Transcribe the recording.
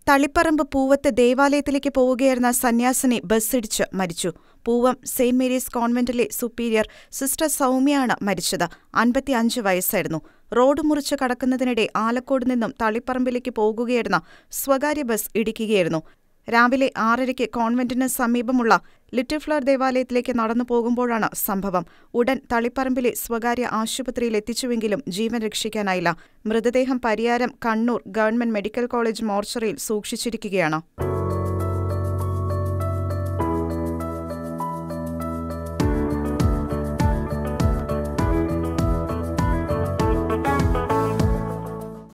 തളിപ്പറമ്പ് പൂവത്ത് ദേവാലയത്തിലേക്ക് പോവുകയായിരുന്ന സന്യാസിനി ബസ്സിടിച്ച് മരിച്ചു പൂവം സെയിന്റ് മേരീസ് കോൺവെന്റിലെ സുപ്പീരിയർ സിസ്റ്റർ സൗമ്യയാണ് മരിച്ചത് അൻപത്തിയഞ്ച് വയസ്സായിരുന്നു റോഡ് മുറിച്ച് കടക്കുന്നതിനിടെ ആലക്കോട് നിന്നും തളിപ്പറമ്പിലേക്ക് പോകുകയായിരുന്ന സ്വകാര്യ ബസ് ഇടിക്കുകയായിരുന്നു രാവിലെ ആറരയ്ക്ക് കോൺവെന്റിന് സമീപമുള്ള ലിറ്റിൽ ഫ്ലവർ ദേവാലയത്തിലേക്ക് നടന്നു പോകുമ്പോഴാണ് സംഭവം ഉടൻ തളിപ്പറമ്പിലെ സ്വകാര്യ ആശുപത്രിയിൽ എത്തിച്ചുവെങ്കിലും ജീവൻ രക്ഷിക്കാനായില്ല മൃതദേഹം Pariyaram Kannur government medical college മോർച്ചറിയിൽ സൂക്ഷിച്ചിരിക്കുകയാണ്